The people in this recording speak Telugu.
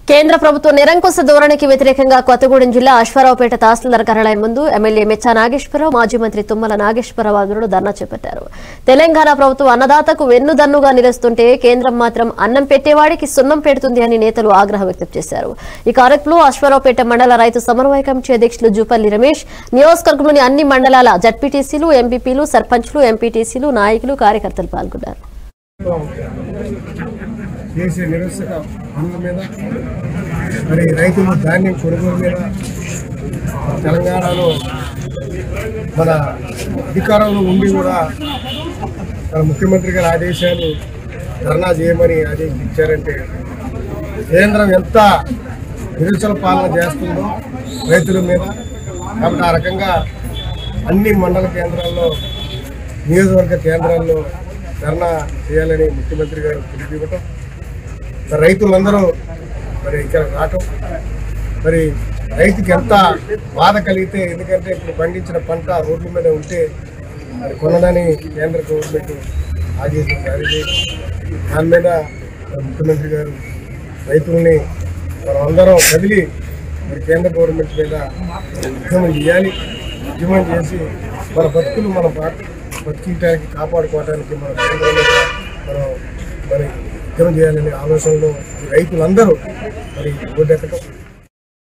కేంద్ర ప్రభుత్వ నిరంకుశ ధోరణికి వ్యతిరేకంగా కొత్తగూడెం జిల్లా అశ్వారావుపేట తహసీల్దార్ కార్యాలయం ముందు ఎమ్మెల్యే మెచ్చా నాగేశ్వరరావు మాజీ మంత్రి తుమ్మల నాగేశ్వరరావు ఆధ్వర్యంలో ధర్నా చేపట్టారు తెలంగాణ ప్రభుత్వం అన్నదాతకు వెన్నుదన్నుగా నిలుస్తుంటే కేంద్రం మాత్రం అన్నం పెట్టేవాడికి సున్నం పెడుతుంది అని నేతలు ఆగ్రహం వ్యక్తం చేశారు ఈ కార్యక్రమంలో అశ్వారావుపేట మండల రైతు సమన్వయ కమిటీ అధ్యక్షులు జూపల్లి రమేష్ నియోజకవర్గంలోని అన్ని మండలాల జడ్పీటీసీలు ఎంపీపీలు సర్పంచ్లు ఎంపీటీసీలు నాయకులు కార్యకర్తలు పాల్గొన్నారు చేసే నిరసక పనుల మీద మరి రైతుల ధాన్యం కొనుగోలు మీద తెలంగాణలో మన అధికారంలో ఉండి కూడా మన ముఖ్యమంత్రి గారి ఆదేశాలు ధర్నా చేయమని ఆదేశం ఇచ్చారంటే కేంద్రం ఎంత నిరసన పాలన చేస్తుందో రైతుల మీద కాబట్టి ఆ రకంగా అన్ని మండల కేంద్రాల్లో నియోజకవర్గ కేంద్రాల్లో ధర్నా చేయాలని ముఖ్యమంత్రి గారు పిలిపివ్వటం మరి రైతులందరూ మరి ఇక్కడ రావటం మరి రైతుకి ఎంత బాధ కలిగితే ఎందుకంటే ఇప్పుడు పండించిన పంట రోడ్ల మీద ఉంటే మరి కొనదని కేంద్ర గవర్నమెంట్ ఆదేశం జారీ చేసి దాని మీద మరి ముఖ్యమంత్రి గారు రైతుల్ని మనం అందరం కదిలి మరి కేంద్ర గవర్నమెంట్ మీద ఉద్యమం చేయాలి ఉద్యమం చేసి మన బతుకులు మన బతు- బతికించడానికి కాపాడుకోవడానికి మన కేంద్రం మీద మనం మరి ఉద్యమం చేయాలనే ఆలోచనలో ఈ రైతులందరూ మరి రోడ్డెక్కడం